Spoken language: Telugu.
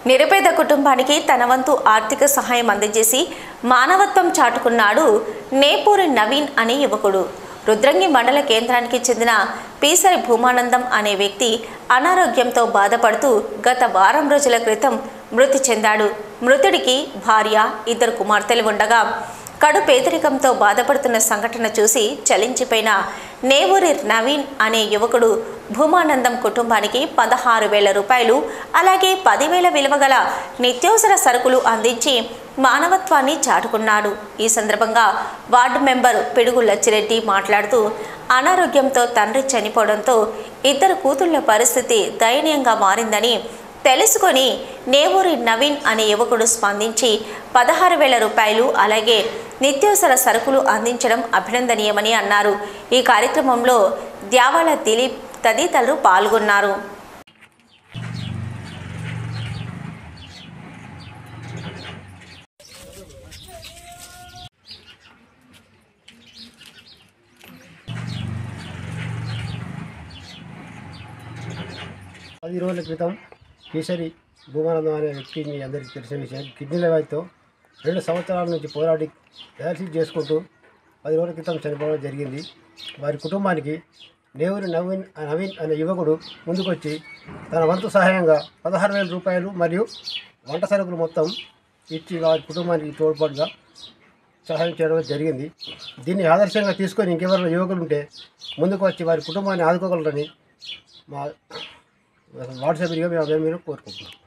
నిరుపేద కుటుంబానికి తన వంతు ఆర్థిక సహాయం అందజేసి మానవత్వం చాటుకున్నాడు నేపూరి నవీన్ అనే యువకుడు రుద్రంగి మండల కేంద్రానికి చెందిన పీసరి భూమానందం అనే వ్యక్తి అనారోగ్యంతో బాధపడుతూ గత వారం రోజుల క్రితం మృతి చెందాడు మృతుడికి భార్య ఇద్దరు కుమార్తెలు ఉండగా కడు పేదరికంతో బాధపడుతున్న సంఘటన చూసి చలించిపోయిన నేవూరి నవీన్ అనే యువకుడు భూమానందం కుటుంబానికి పదహారు వేల రూపాయలు అలాగే పదివేల విలువ గల నిత్యావసర సరుకులు అందించి మానవత్వాన్ని చాటుకున్నాడు ఈ సందర్భంగా వార్డు మెంబర్ పిడుగు లచ్చిరెడ్డి మాట్లాడుతూ అనారోగ్యంతో తండ్రి చనిపోవడంతో ఇద్దరు కూతుళ్ల పరిస్థితి దయనీయంగా మారిందని తెలుసుకొని నేవూరి నవీన్ అనే యువకుడు స్పందించి పదహారు వేల రూపాయలు అలాగే నిత్యావసర సరుకులు అందించడం అభినందనీయమని అన్నారు ఈ కార్యక్రమంలో ద్యావాల దిలీప్ తదితరులు పాల్గొన్నారు పది రోజుల క్రితం కేసరి భూమానందం అనే వ్యక్తి మీ అందరికీ తెలిసిన విషయం కిడ్నీల వ్యాధితో రెండు సంవత్సరాల నుంచి పోరాడి డయాలసిస్ చేసుకుంటూ పది రోజుల క్రితం చనిపోవడం జరిగింది వారి కుటుంబానికి నేవూరి నవీన్ నవీన్ అనే యువకుడు ముందుకొచ్చి తన వంతు సహాయంగా పదహారు వేల రూపాయలు మరియు వంట సరుకులు మొత్తం ఇచ్చి వారి కుటుంబానికి తోడ్పాటుగా సహాయం చేయడం జరిగింది దీన్ని ఆదర్శంగా తీసుకొని ఇంకెవరైనా యువకులు ఉంటే ముందుకు వచ్చి వారి కుటుంబాన్ని ఆదుకోగలరని మా వాట్సాప్ మేము మేము కోరుకుంటున్నాం